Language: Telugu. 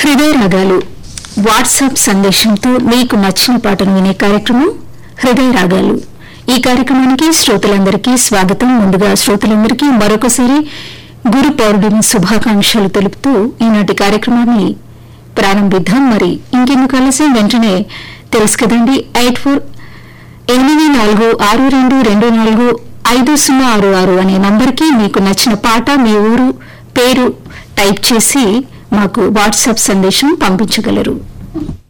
హృదయ రాగాలు వాట్సాప్ సందేశంతో మీకు నచ్చిన పాటను వినే కార్యక్రమం హృదయ రాగాలు ఈ కార్యక్రమానికి శ్రోతలందరికీ స్వాగతం ముందుగా శ్రోతలందరికీ మరొకసారి గురు పౌర్ణమి శుభాకాంక్షలు తెలుపుతూ ఈనాటి కార్యక్రమాన్ని ప్రారంభిద్దాం మరి ఇంకెందుకు ఆలస్యం వెంటనే తెలుసు కదండి ఎయిట్ ఫోర్ ఎనిమిది నాలుగు ఆరు రెండు రెండు నాలుగు ఐదు సున్నా ఆరు ఆరు అనే నంబర్కి మీకు నచ్చిన పాట మీ ఊరు పేరు టైప్ చేసి మాకు వాట్సాప్ సందేశం పంపించగలరు